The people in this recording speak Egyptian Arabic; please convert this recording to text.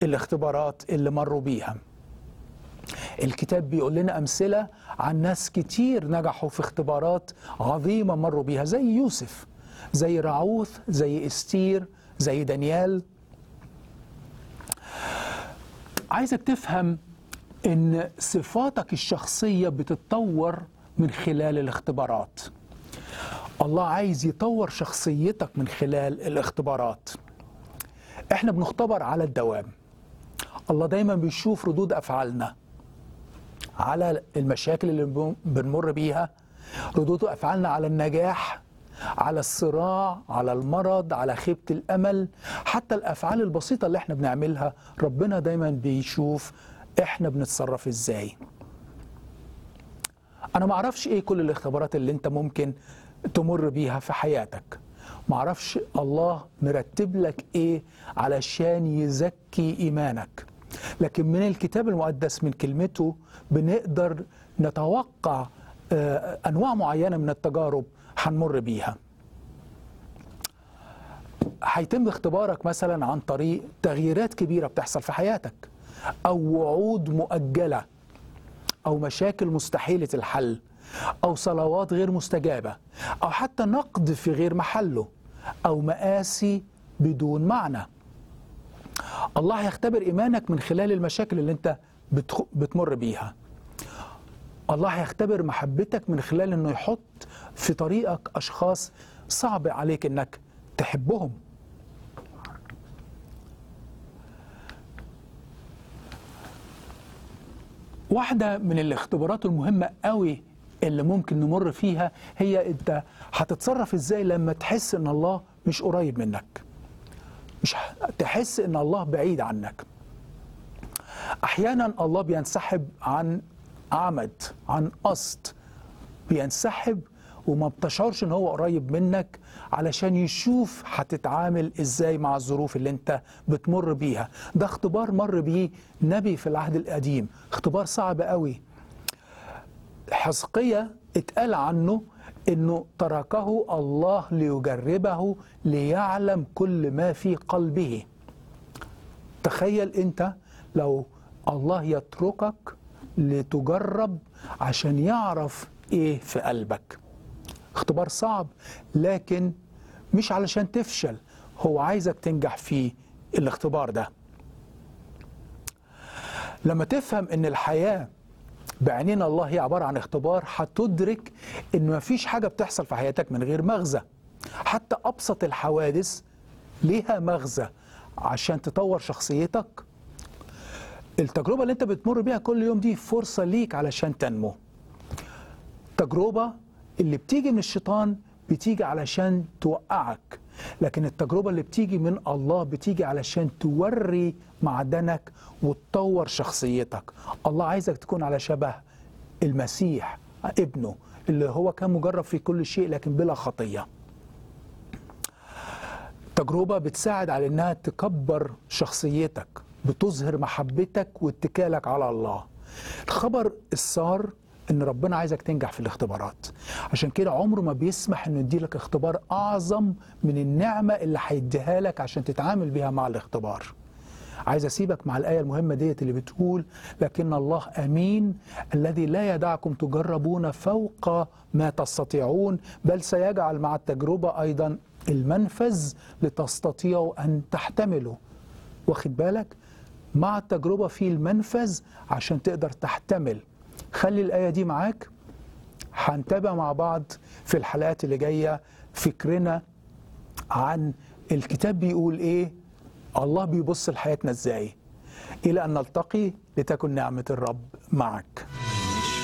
الاختبارات اللي مروا بيها الكتاب بيقول لنا أمثلة عن ناس كتير نجحوا في اختبارات عظيمة مروا بيها زي يوسف زي رعوث زي استير زي دانيال عايزك تفهم ان صفاتك الشخصية بتتطور من خلال الاختبارات الله عايز يطور شخصيتك من خلال الاختبارات احنا بنختبر على الدوام الله دايما بيشوف ردود افعالنا على المشاكل اللي بنمر بيها ردود افعالنا على النجاح على الصراع على المرض على خيبه الامل حتى الافعال البسيطه اللي احنا بنعملها ربنا دايما بيشوف احنا بنتصرف ازاي انا ما اعرفش ايه كل الاختبارات اللي انت ممكن تمر بيها في حياتك ما اعرفش الله مرتب لك ايه علشان يزكي ايمانك لكن من الكتاب المقدس من كلمته بنقدر نتوقع انواع معينه من التجارب هنمر بيها هيتم اختبارك مثلا عن طريق تغييرات كبيره بتحصل في حياتك او وعود مؤجله او مشاكل مستحيله الحل او صلوات غير مستجابه او حتى نقد في غير محله او مآسي بدون معنى الله هيختبر ايمانك من خلال المشاكل اللي انت بتمر بيها الله هيختبر محبتك من خلال انه يحط في طريقك اشخاص صعب عليك انك تحبهم واحدة من الاختبارات المهمة قوي اللي ممكن نمر فيها هي انت هتتصرف ازاي لما تحس ان الله مش قريب منك مش تحس ان الله بعيد عنك احيانا الله بينسحب عن عمد عن قصد بينسحب وما بتشعرش ان هو قريب منك علشان يشوف هتتعامل ازاي مع الظروف اللي انت بتمر بيها ده اختبار مر بيه نبي في العهد القديم اختبار صعب قوي حزقية اتقال عنه انه تركه الله ليجربه ليعلم كل ما في قلبه تخيل انت لو الله يتركك لتجرب عشان يعرف ايه في قلبك اختبار صعب لكن مش علشان تفشل هو عايزك تنجح في الاختبار ده لما تفهم ان الحياه بعينين الله هي عباره عن اختبار هتدرك ان مفيش حاجه بتحصل في حياتك من غير مغزى حتى ابسط الحوادث ليها مغزى عشان تطور شخصيتك التجربه اللي انت بتمر بيها كل يوم دي فرصه ليك علشان تنمو التجربه اللي بتيجي من الشيطان بتيجي علشان توقعك لكن التجربة اللي بتيجي من الله بتيجي علشان توري معدنك وتطور شخصيتك الله عايزك تكون على شبه المسيح ابنه اللي هو كان مجرب في كل شيء لكن بلا خطية تجربة بتساعد على انها تكبر شخصيتك بتظهر محبتك واتكالك على الله الخبر السار ان ربنا عايزك تنجح في الاختبارات عشان كده عمره ما بيسمح انه يديلك اختبار اعظم من النعمه اللي هيديها لك عشان تتعامل بيها مع الاختبار عايز اسيبك مع الايه المهمه ديت اللي بتقول لكن الله امين الذي لا يدعكم تجربون فوق ما تستطيعون بل سيجعل مع التجربه ايضا المنفذ لتستطيعوا ان تحتملوا واخد بالك مع التجربه في المنفذ عشان تقدر تحتمل خلي الآية دي معاك هنتابع مع بعض في الحلقات اللي جاية فكرنا عن الكتاب بيقول إيه الله بيبص لحياتنا إزاي إلى أن نلتقي لتكن نعمة الرب معك